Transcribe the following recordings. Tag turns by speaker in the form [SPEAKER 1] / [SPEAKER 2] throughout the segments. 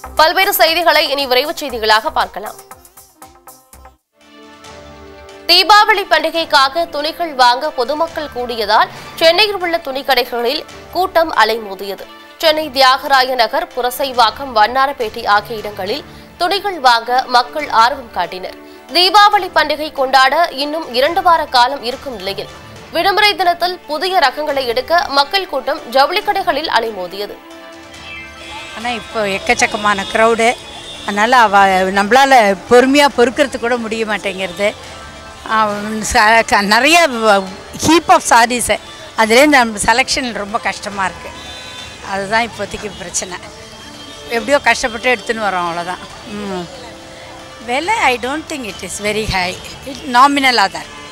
[SPEAKER 1] பல்வேறு செய்திகளை இனி விரைவு செய்திகளாக பார்க்கலாம் தீபாவளி பண்டிகைக்காக துணிகள் வாங்க பொதுமக்கள் கூடியதால் சென்னையில் உள்ள துணிக்கடைகளில் கூட்டம் அலைமோதியது சென்னை தியாகராய நகர் புரசைவாக்கம் வண்ணாரப்பேட்டை ஆகிய இடங்களில் துணிகள் வாங்க மக்கள் ஆர்வம் காட்டினர் தீபாவளி பண்டிகை கொண்டாட இன்னும் இரண்டு வார காலம் இருக்கும் நிலையில் விடுமுறை தினத்தில் புதிய ரகங்களை எடுக்க மக்கள் கூட்டம் ஜவுளி கடைகளில் அலைமோதியது
[SPEAKER 2] ஆனால் இப்போ எக்கச்சக்கமான க்ரௌடு அதனால் அவ நம்மளால் பொறுமையாக பொறுக்கிறது கூட முடிய மாட்டேங்கிறது அவன் ச- க- நிறைய ஹீப் ஆஃப் சாரீஸு அதுலேருந்து நம்ம செலெக்ஷன் ரொம்ப கஷ்டமாக இருக்குது அதுதான் இப்போதைக்கு பிரச்சனை எப்படியோ கஷ்டப்பட்டு எடுத்துன்னு வரோம் அவ்வளோதான் ம் விலை I don't think it is very high it நாமினலாக தான் இருக்கு.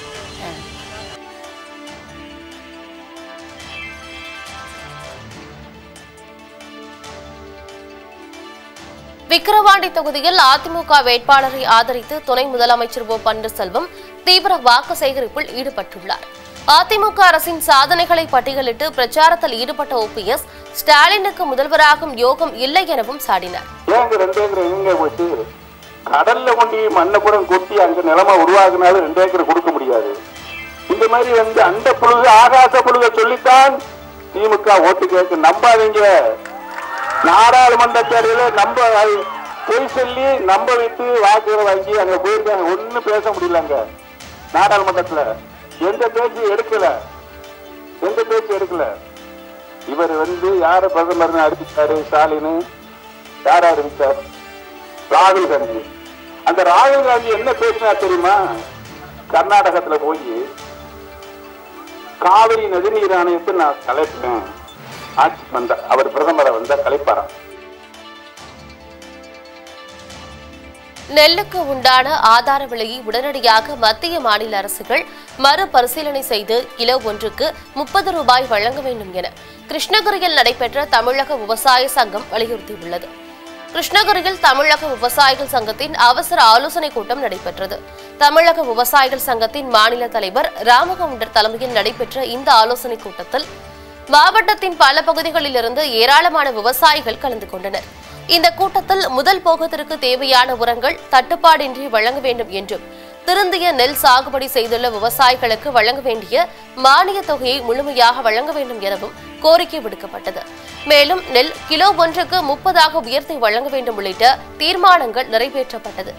[SPEAKER 1] விக்கிரவாண்டி தொகுதியில் அதிமுக வேட்பாளரை ஆதரித்து துணை முதலமைச்சர் ஓ பன்னீர்செல்வம் தீவிர வாக்கு சேகரிப்பில் ஈடுபட்டுள்ளார் அதிமுக அரசின் சாதனைகளை பட்டியலிட்டு பிரச்சாரத்தில் ஈடுபட்ட ஓபிஎஸ் ஸ்டாலினுக்கு முதல்வராகும் யோகம் இல்லை எனவும் சாடினார்
[SPEAKER 3] ஏங்க ரெண்டு ஏக்கர் எங்க போச்சு கடல்ல கொண்டு மண்ணை கூட கொட்டி அங்க நிலமா உருவாக்குனாலும் ரெண்டு ஏக்கர் கொடுக்க முடியாது இந்த மாதிரி வந்து அந்த புழுகு ஆகாச புழுக சொல்லித்தான் திமுக ஓட்டு கேட்க நம்பாதீங்க நாடாளுமன்ற தேர்தலில் நம்ப பொய் சொல்லி நம்ப வைத்து வாக்குகளை வாங்கி அங்க போயிருக்காங்க ஒண்ணும் பேச முடியல அங்க நாடாளுமன்றத்துல எந்த பேச்சு எடுக்கல எந்த பேச்சு எடுக்கல இவர் வந்து யார பிரதமர்னு அறிவிச்சாரு ஸ்டாலின் யார் அறிவிச்சார் ராகுல் காந்தி அந்த ராகுல் காந்தி என்ன பேசினா தெரியுமா கர்நாடகத்துல போய் காவிரி நதிநீர் ஆணையத்தை நான் கலைப்பேன் ஆட்சி வந்த அவர் பிரதமரை வந்தா கலைப்பாராம்
[SPEAKER 1] நெல்லுக்கு உண்டான ஆதார விலையை உடனடியாக மத்திய மாநில அரசுகள் மறுபரிசீலனை செய்து கிலோ ஒன்றுக்கு முப்பது ரூபாய் வழங்க வேண்டும் என கிருஷ்ணகிரியில் நடைபெற்ற தமிழக விவசாய சங்கம் வலியுறுத்தியுள்ளது கிருஷ்ணகிரியில் தமிழக விவசாயிகள் சங்கத்தின் அவசர ஆலோசனைக் கூட்டம் நடைபெற்றது தமிழக விவசாயிகள் சங்கத்தின் மாநில தலைவர் ராமகவுண்டர் தலைமையில் நடைபெற்ற இந்த ஆலோசனைக் கூட்டத்தில் மாவட்டத்தின் பல பகுதிகளிலிருந்து ஏராளமான விவசாயிகள் கலந்து கொண்டனர் இந்த கூட்டத்தில் முதல் போகத்திற்கு தேவையான உரங்கள் தட்டுப்பாடின்றி வழங்க வேண்டும் என்றும் திருந்திய நெல் சாகுபடி செய்துள்ள விவசாயிகளுக்கு வழங்க வேண்டிய மானிய தொகையை முழுமையாக வழங்க வேண்டும் எனவும் கோரிக்கை விடுக்கப்பட்டது மேலும் நெல் கிலோ ஒன்றுக்கு முப்பதாக உயர்த்தி வழங்க வேண்டும் உள்ளிட்ட தீர்மானங்கள் நிறைவேற்றப்பட்டது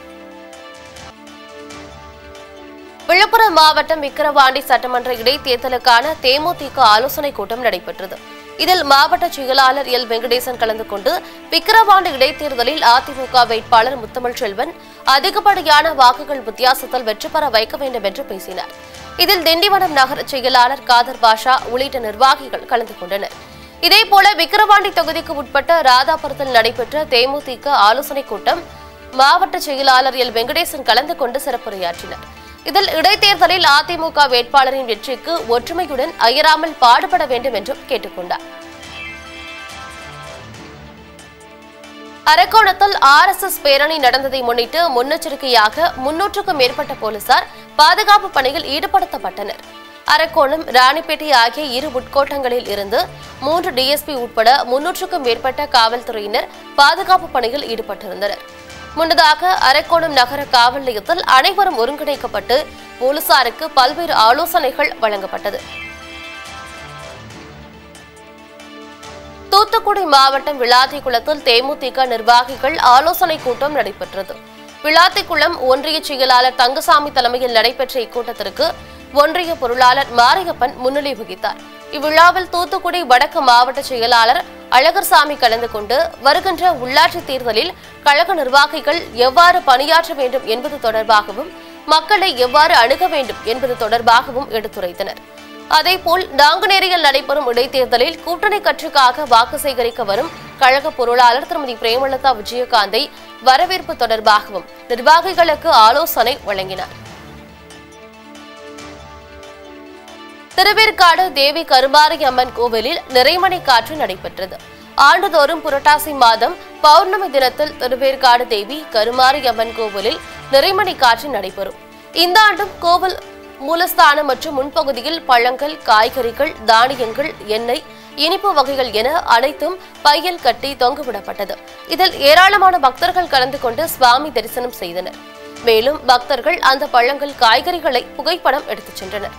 [SPEAKER 1] விழுப்புரம் மாவட்டம் விக்கிரவாண்டி சட்டமன்ற இடைத்தேர்தலுக்கான தேமுதிக ஆலோசனைக் கூட்டம் நடைபெற்றது இதில் மாவட்ட செயலாளர் எல் வெங்கடேசன் கலந்து கொண்டு விக்கிரவாண்டி இடைத்தேர்தலில் அதிமுக வேட்பாளர் முத்தமிழ் செல்வன் அதிகப்படியான வாக்குகள் வித்தியாசத்தில் வெற்றி பெற வைக்க வேண்டும் என்று பேசினார் இதில் திண்டிவனம் நகர செயலாளர் காதர் பாஷா உள்ளிட்ட நிர்வாகிகள் கலந்து கொண்டனர் இதேபோல விக்கிரவாண்டி தொகுதிக்கு உட்பட்ட ராதாபுரத்தில் நடைபெற்ற தேமுதிக ஆலோசனைக் கூட்டம் மாவட்ட செயலாளர் எல் வெங்கடேசன் கலந்து கொண்டு சிறப்புரையாற்றினார் இதில் இடைத்தேர்தலில் அதிமுக வேட்பாளரின் வெற்றிக்கு ஒற்றுமையுடன் அயராமல் பாடுபட வேண்டும் என்றும் கேட்டுக்கொண்டார் அரக்கோணத்தில் ஆர் எஸ் எஸ் பேரணி நடந்ததை முன்னிட்டு முன்னெச்சரிக்கையாக முன்னூற்றுக்கும் மேற்பட்ட போலீசார் பாதுகாப்பு பணியில் ஈடுபடுத்தப்பட்டனர் அரக்கோணம் ராணிப்பேட்டை ஆகிய இரு உட்கோட்டங்களில் இருந்து மூன்று டிஎஸ்பி உட்பட முன்னூற்றுக்கும் மேற்பட்ட காவல்துறையினர் பாதுகாப்பு பணியில் ஈடுபட்டிருந்தனர் முன்னதாக அரக்கோணம் நகர காவல் நிலையத்தில் அனைவரும் ஒருங்கிணைக்கப்பட்டு போலீசாருக்கு பல்வேறு ஆலோசனைகள் வழங்கப்பட்டது தூத்துக்குடி மாவட்டம் விளாத்திக்குளத்தில் தேமுதிக நிர்வாகிகள் ஆலோசனைக் கூட்டம் நடைபெற்றது விளாத்திக்குளம் ஒன்றிய செயலாளர் தங்கசாமி தலைமையில் நடைபெற்ற இக்கூட்டத்திற்கு ஒன்றிய பொருளாளர் மாரியப்பன் முன்னிலை வகித்தார் இவ்விழாவில் தூத்துக்குடி வடக்கு மாவட்ட செயலாளர் அழகர்சாமி கலந்து கொண்டு வருகின்ற உள்ளாட்சி தேர்தலில் கழக நிர்வாகிகள் எவ்வாறு பணியாற்ற வேண்டும் என்பது தொடர்பாகவும் மக்களை எவ்வாறு அணுக வேண்டும் என்பது தொடர்பாகவும் எடுத்துரைத்தனர் அதேபோல் நாங்குநேரியில் நடைபெறும் இடைத்தேர்தலில் கூட்டணி கட்சிக்காக வாக்கு சேகரிக்க வரும் கழக பொருளாளர் திருமதி பிரேமலதா விஜயகாந்தை வரவேற்பு தொடர்பாகவும் நிர்வாகிகளுக்கு ஆலோசனை வழங்கினார் திருவேற்காடு தேவி கருமாரி அம்மன் கோவிலில் நிறைமணி காற்று நடைபெற்றது ஆண்டுதோறும் புரட்டாசி மாதம் பௌர்ணமி தினத்தில் திருவேற்காடு தேவி கருமாரி அம்மன் கோவிலில் நிறைமணி காற்று நடைபெறும் இந்த ஆண்டும் கோவில் மூலஸ்தானம் மற்றும் முன்பகுதியில் பழங்கள் காய்கறிகள் தானியங்கள் எண்ணெய் இனிப்பு வகைகள் என அனைத்தும் பையில் கட்டி தொங்கவிடப்பட்டது இதில் ஏராளமான பக்தர்கள் கலந்து கொண்டு சுவாமி தரிசனம் செய்தனர் மேலும் பக்தர்கள் அந்த பழங்கள் காய்கறிகளை புகைப்படம் எடுத்துச் சென்றனர்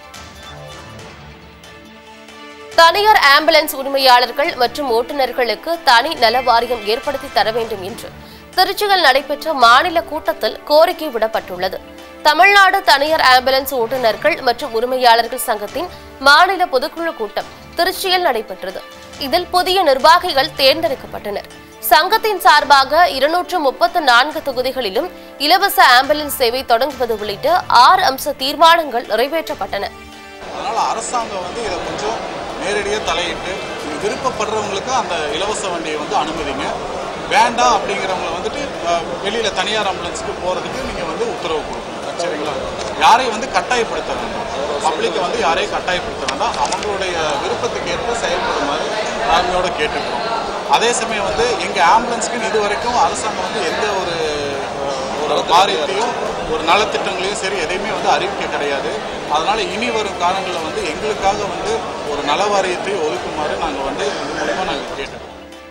[SPEAKER 1] தனியார் ஆம்புலன்ஸ் உரிமையாளர்கள் மற்றும் ஓட்டுநர்களுக்கு தனி நல வாரியம் ஏற்படுத்தி தர வேண்டும் என்று திருச்சியில் நடைபெற்ற மாநில கூட்டத்தில் கோரிக்கை விடப்பட்டுள்ளது தமிழ்நாடு தனியார் ஆம்புலன்ஸ் ஓட்டுநர்கள் மற்றும் உரிமையாளர்கள் சங்கத்தின் மாநில பொதுக்குழு கூட்டம் திருச்சியில் நடைபெற்றது இதில் புதிய நிர்வாகிகள் தேர்ந்தெடுக்கப்பட்டனர் சங்கத்தின் சார்பாக இருநூற்று முப்பத்து நான்கு தொகுதிகளிலும் இலவச ஆம்புலன்ஸ் சேவை தொடங்குவது உள்ளிட்ட ஆறு அம்ச தீர்மானங்கள் நிறைவேற்றப்பட்டன
[SPEAKER 4] அதனால் அரசாங்கம் வந்து இதை கொஞ்சம் நேரடியாக தலையிட்டு இது விருப்பப்படுறவங்களுக்கு அந்த இலவச வண்டியை வந்து அனுமதிங்க வேண்டாம் அப்படிங்கிறவங்கள வந்துட்டு அஹ், வெளியில தனியார் ஆம்புலன்ஸுக்கு போகிறதுக்கு நீங்கள் வந்து உத்தரவு கொடுக்கணும் சரிங்களா யாரையும் வந்து கட்டாயப்படுத்த வேண்டாம் பப்ளிக்கை வந்து யாரையும் கட்டாயப்படுத்த வேண்டாம் அவங்களுடைய விருப்பத்துக்கு ஏற்ப செயல்படுமாறு தாழ்மையோட கேட்டுக்கிறோம் அதே சமயம் வந்து எங்கள் ஆம்புலன்ஸ்க்கு இது வரைக்கும் அரசாங்கம் வந்து எந்த ஒரு அஹ், ஒரு வாரியத்தையும் ஒரு நலத்திட்டங்களையும் சரி எதையுமே வந்து அறிவிக்க கிடையாது அதனால இனி வரும் காலங்களில் வந்து எங்களுக்காக வந்து ஒரு நல வாரியத்தை ஒதுக்குமாறு நாங்கள் வந்து இது மூலமா நாங்கள் கேட்டுக்கிறோம்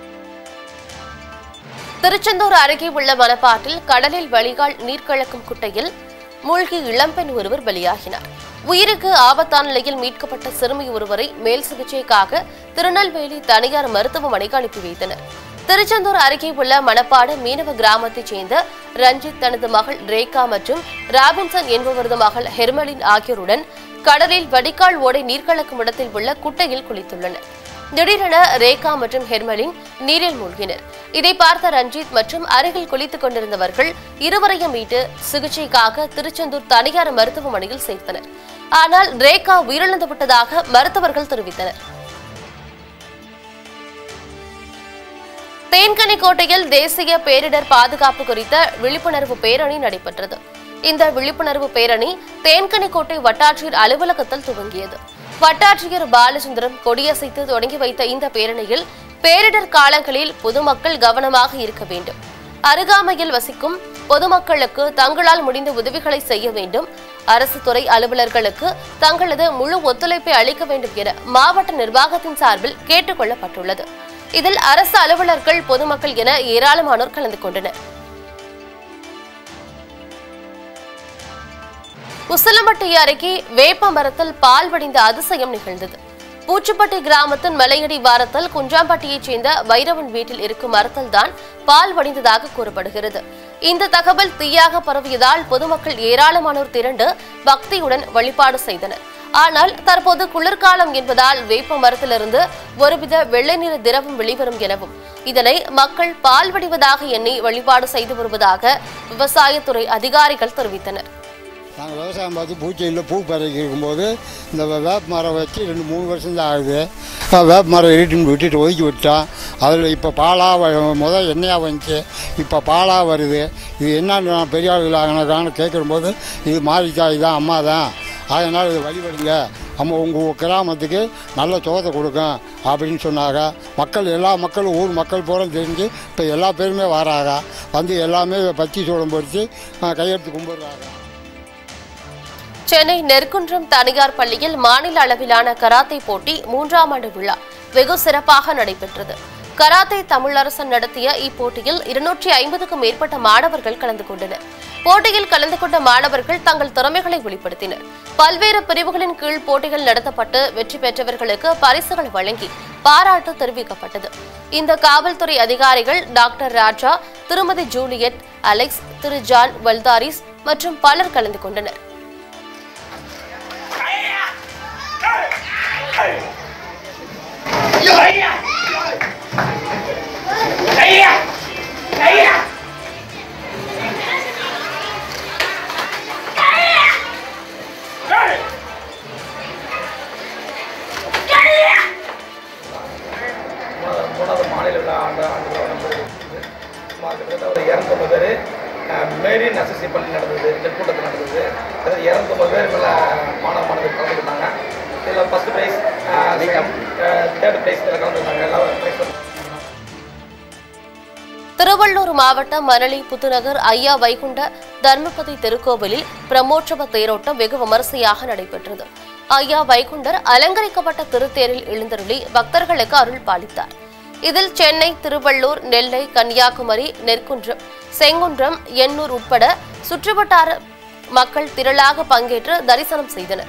[SPEAKER 1] திருச்செந்தூர் அருகே உள்ள மணப்பாட்டில் கடலில் வழிகால் நீர்க்கலக்கும் குட்டையில் மூழ்கி இளம்பெண் ஒருவர் பலியாகினார் உயிருக்கு ஆபத்தான நிலையில் மீட்கப்பட்ட சிறுமி ஒருவரை மேல் சிகிச்சைக்காக திருநெல்வேலி தனியார் மருத்துவமனைக்கு அனுப்பி வைத்தனர் திருச்செந்தூர் அருகே உள்ள மணப்பாடு மீனவ கிராமத்தைச் சேர்ந்த ரஞ்சித் தனது மகள் ரேகா மற்றும் ராபின்சன் என்பவரது மகள் ஹெர்மலின் ஆகியோருடன் கடலில் வடிகால் ஓடை நீர்க்கலக்கும் இடத்தில் உள்ள குட்டையில் குளித்துள்ளனர் திடீரென ரேகா மற்றும் ஹெர்மலின் நீரில் மூழ்கினர் இதை பார்த்த ரஞ்சித் மற்றும் அருகில் குளித்துக் கொண்டிருந்தவர்கள் இருவரையும் மீட்டு சிகிச்சைக்காக திருச்செந்தூர் தனியார் மருத்துவமனையில் சேர்த்தனர் ஆனால் ரேகா உயிரிழந்து விட்டதாக மருத்துவர்கள் தெரிவித்தனர் தேன்கனிக்கோட்டையில் தேசிய பேரிடர் பாதுகாப்பு குறித்த விழிப்புணர்வு பேரணி நடைபெற்றது இந்த விழிப்புணர்வு பேரணி தேன்கனிக்கோட்டை வட்டாட்சியர் அலுவலகத்தில் துவங்கியது வட்டாட்சியர் பாலச்சந்திரன் கொடியசைத்து தொடங்கி வைத்த இந்த பேரணியில் பேரிடர் காலங்களில் பொதுமக்கள் கவனமாக இருக்க வேண்டும் அருகாமையில் வசிக்கும் பொதுமக்களுக்கு தங்களால் முடிந்த உதவிகளை செய்ய வேண்டும் அரசு துறை அலுவலர்களுக்கு தங்களது முழு ஒத்துழைப்பை அளிக்க வேண்டும் என மாவட்ட நிர்வாகத்தின் சார்பில் கேட்டுக் கொள்ளப்பட்டுள்ளது இதில் அரசு அலுவலர்கள் பொதுமக்கள் என ஏராளமானோர் கலந்து கொண்டனர் உசிலம்பட்டி அருகே வேப்ப மரத்தில் பால் வடிந்த அதிசயம் நிகழ்ந்தது பூச்சிப்பட்டி கிராமத்தின் மலையடி வாரத்தில் குஞ்சாம்பட்டியைச் சேர்ந்த வைரவன் வீட்டில் இருக்கும் மரத்தில் தான் பால் வடிந்ததாக கூறப்படுகிறது இந்த தகவல் தீயாக பரவியதால் பொதுமக்கள் ஏராளமானோர் திரண்டு பக்தியுடன் வழிபாடு செய்தனர் ஆனால் தற்போது குளிர்காலம் என்பதால் வேப்ப மரத்திலிருந்து ஒருவித வெள்ளை நிற திரவம் வெளிவரும் எனவும் இதனை மக்கள் பால் வடிவதாக எண்ணி வழிபாடு செய்து வருவதாக விவசாயத்துறை அதிகாரிகள் தெரிவித்தனர்
[SPEAKER 5] நாங்கள் விவசாயம் பார்த்து பூச்செடியில் பூ பறக்கி இருக்கும்போது இந்த வே- வேப்ப மரம் வச்சு ரெண்டு மூணு வருஷம் தான் ஆகுது அஹ் வேப்ப மரம் இருட்டுன்னு விட்டுட்டு ஒதுக்கி விட்டோம் அதில் இப்போ பாலாக முதல் எண்ணெயாக வந்துச்சு இப்போ பாலாக வருது இது என்னன்னு நான் பெரிய ஆளுகள் ஆகினாக்கான்னு கேட்கும்போது இது மாரிக்காய் தான் அம்மா தான் அதனால் இது வழிபடுங்க அம்மா உங்கள் கிராமத்துக்கு நல்ல சோகத்தை கொடுக்கும் அப்படின்னு சொன்னாங்க மக்கள் எல்லா மக்களும் ஊர் மக்கள் பூரா தெரிஞ்சு இப்போ எல்லா பேருமே வராங்க வந்து எல்லாமே பத்தி சோளம் பொறித்து கையெழுத்து கும்பிடுறாங்க
[SPEAKER 1] சென்னை நெற்குன்றம் தனியார் பள்ளியில் மாநில அளவிலான கராத்தே போட்டி மூன்றாம் ஆண்டு விழா வெகு சிறப்பாக நடைபெற்றது கராத்தே தமிழரசன் நடத்திய இப்போட்டியில் இருநூற்றி ஐம்பதுக்கும் மேற்பட்ட மாணவர்கள் கலந்து கொண்டனர் போட்டியில் கலந்து கொண்ட மாணவர்கள் தங்கள் திறமைகளை வெளிப்படுத்தினர் பல்வேறு பிரிவுகளின் கீழ் போட்டிகள் நடத்தப்பட்டு வெற்றி பெற்றவர்களுக்கு பரிசுகள் வழங்கி பாராட்டு தெரிவிக்கப்பட்டது இந்த காவல்துறை அதிகாரிகள் டாக்டர் ராஜா திருமதி ஜூலியட் அலெக்ஸ் திரு ஜான் வல்தாரிஸ் மற்றும் பலர் கலந்து கொண்டனர்
[SPEAKER 6] மூணாவது மாநில விழா ஆண்டு ஆண்டு விழா நடந்தது சுமார் கிட்டத்தட்ட ஒரு இரநூத்தொம்பது பேர் மேரி நெசசி பள்ளி நடந்தது நெற்கூட்டத்தில் நடந்தது அதாவது இரநூத்தொம்பது பேர் மேலே மாணவ மாணவர்கள் கலந்துக்கிட்டாங்க இதில் ஃபஸ்ட் ப்ரைஸ் தேர்ட் ப்ரைஸ் இதில் கலந்துக்கிட்டாங்க எல்லாரும் ப்ரைஸ்
[SPEAKER 1] திருவள்ளூர் மாவட்டம் மணலி புத்துநகர் ஐயா வைகுண்ட தர்மபதி திருக்கோவிலில் பிரம்மோற்சவ தேரோட்டம் வெகு விமரிசையாக நடைபெற்றது ஐயா வைகுண்டர் அலங்கரிக்கப்பட்ட திருத்தேரில் எழுந்தருளி பக்தர்களுக்கு அருள் பாலித்தார் இதில் சென்னை திருவள்ளூர் நெல்லை கன்னியாகுமரி நெற்குன்றம் செங்குன்றம் எண்ணூர் உட்பட சுற்றுவட்டார மக்கள் திரளாக பங்கேற்று தரிசனம் செய்தனர்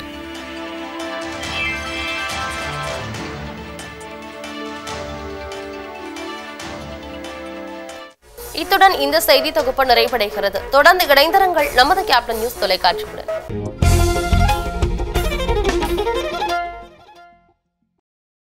[SPEAKER 1] இத்துடன் இந்த செய்தி தொகுப்பு நிறைவடைகிறது தொடர்ந்து இணைந்திருங்கள் நமது கேப்டன் நியூஸ் தொலைக்காட்சியுடன்